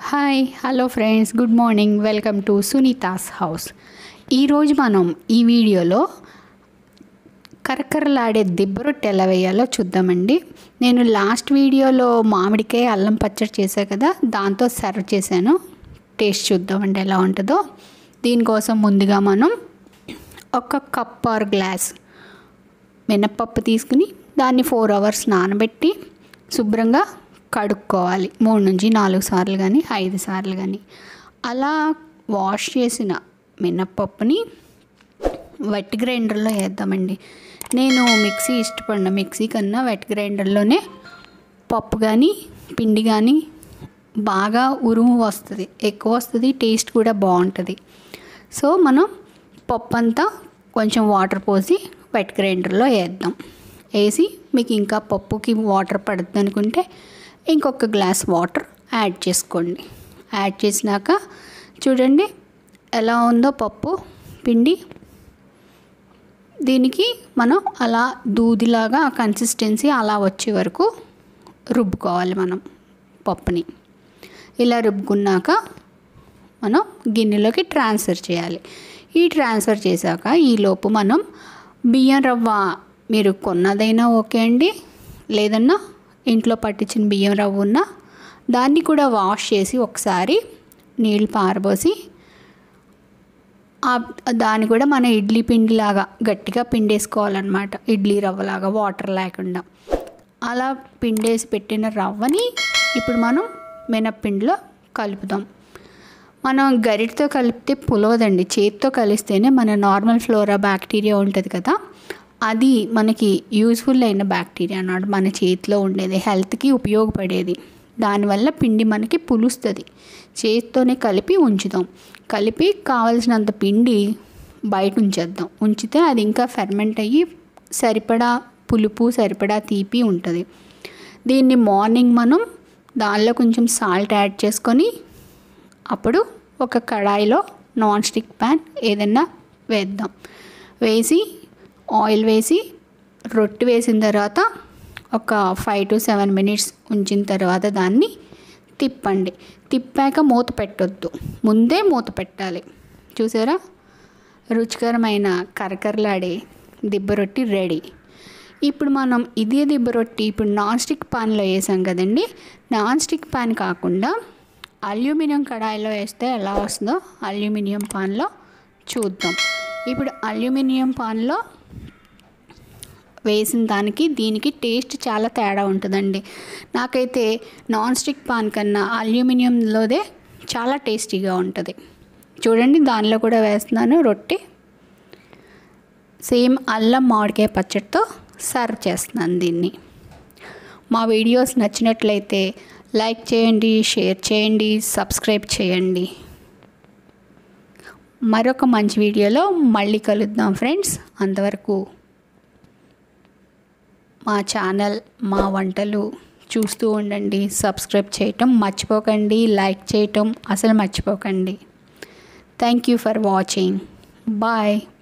hi hello friends good morning welcome to Sunitha's house ఈరోజు మనం ఈ వీడియోలో కరకరలాడే దిబ్బ రొట్టె ఎలా వేయాలో చూద్దామండి నేను లాస్ట్ వీడియోలో మామిడికాయ అల్లం పచ్చడి చేశాను కదా దాంతో సర్వ్ చేశాను టేస్ట్ చూద్దామండి ఎలా ఉంటుందో దీనికోసం ముందుగా మనం ఒక కప్ ఆర్ గ్లాస్ మినప్పప్పు తీసుకుని దాన్ని ఫోర్ అవర్స్ నానబెట్టి శుభ్రంగా కడుక్కోవాలి మూడు నుంచి నాలుగు సార్లు కానీ ఐదు సార్లు కానీ అలా వాష్ చేసిన మినప్పప్పుని వెట్ గ్రైండర్లో వేద్దామండి నేను మిక్సీ ఇష్టపడిన మిక్సీ కన్నా వెట్ గ్రైండర్లోనే పప్పు కానీ పిండి కానీ బాగా ఉరుము వస్తుంది ఎక్కువ వస్తుంది టేస్ట్ కూడా బాగుంటుంది సో మనం పప్పు అంతా కొంచెం వాటర్ పోసి వెట్ గ్రైండర్లో వేద్దాం వేసి మీకు ఇంకా పప్పుకి వాటర్ పడుతుంది అనుకుంటే ఇంకొక గ్లాస్ వాటర్ యాడ్ చేసుకోండి యాడ్ చేసినాక చూడండి ఎలా ఉందో పప్పు పిండి దీనికి మనం అలా దూదిలాగా కన్సిస్టెన్సీ అలా వచ్చే వరకు రుబ్బుకోవాలి మనం పప్పుని ఇలా రుబ్బుకున్నాక మనం గిన్నెలోకి ట్రాన్స్ఫర్ చేయాలి ఈ ట్రాన్స్ఫర్ చేశాక ఈలోపు మనం బియ్యం రవ్వ మీరు కొన్నదైనా ఓకే అండి లేదన్నా ఇంట్లో పట్టించిన బియ్యం రవ్వ ఉన్నా దాన్ని కూడా వాష్ చేసి ఒకసారి నీళ్ళు పారబోసి దాన్ని కూడా మన ఇడ్లీ పిండిలాగా గట్టిగా పిండేసుకోవాలన్నమాట ఇడ్లీ రవ్వలాగా వాటర్ లేకుండా అలా పిండేసి పెట్టిన రవ్వని ఇప్పుడు మనం మినప్పిండిలో కలుపుదాం మనం గరిటతో కలిపితే పులవదండి చేతితో కలిస్తేనే మన నార్మల్ ఫ్లోరా బ్యాక్టీరియా ఉంటుంది కదా అది మనకి యూజ్ఫుల్ అయిన బ్యాక్టీరియా అన్నమాట మన చేతిలో ఉండేది హెల్త్కి ఉపయోగపడేది దానివల్ల పిండి మనకి పులుస్తుంది చేతితోనే కలిపి ఉంచుదాం కలిపి కావలసినంత పిండి బయట ఉంచేద్దాం ఉంచితే అది ఇంకా ఫెర్మెంట్ అయ్యి సరిపడా పులుపు సరిపడా తీపి ఉంటుంది దీన్ని మార్నింగ్ మనం దానిలో కొంచెం సాల్ట్ యాడ్ చేసుకొని అప్పుడు ఒక కడాయిలో నాన్ స్టిక్ ప్యాన్ ఏదైనా వేద్దాం వేసి ఆయిల్ వేసి రొట్టె వేసిన తర్వాత ఒక ఫైవ్ టు సెవెన్ మినిట్స్ ఉంచిన తర్వాత దాన్ని తిప్పండి తిప్పాక మూత పెట్టొద్దు ముందే మూత పెట్టాలి చూసారా రుచికరమైన కరకరలాడే దిబ్బ రొట్టి రెడీ ఇప్పుడు మనం ఇదే దిబ్బ రొట్టి ఇప్పుడు నాన్ స్టిక్ పాన్లో వేసాం కదండి నాన్ స్టిక్ పాన్ కాకుండా అల్యూమినియం కడాయిలో వేస్తే ఎలా వస్తుందో అల్యూమినియం పాన్లో చూద్దాం ఇప్పుడు అల్యూమినియం పాన్లో వేసిన దానికి దీనికి టేస్ట్ చాలా తేడా ఉంటుందండి నాకైతే నాన్ స్టిక్ పాన్ కన్నా అల్యూమినియంలోదే చాలా టేస్టీగా ఉంటుంది చూడండి దానిలో కూడా వేస్తున్నాను రొట్టె సేమ్ అల్లం మామిడికాయ పచ్చడితో సర్వ్ చేస్తున్నాను దీన్ని మా వీడియోస్ నచ్చినట్లయితే లైక్ చేయండి షేర్ చేయండి సబ్స్క్రైబ్ చేయండి మరొక మంచి వీడియోలో మళ్ళీ కలుద్దాం ఫ్రెండ్స్ అంతవరకు మా ఛానల్ మా వంటలు చూస్తూ ఉండండి సబ్స్క్రైబ్ చేయటం మర్చిపోకండి లైక్ చేయటం అసలు మర్చిపోకండి thank you for watching bye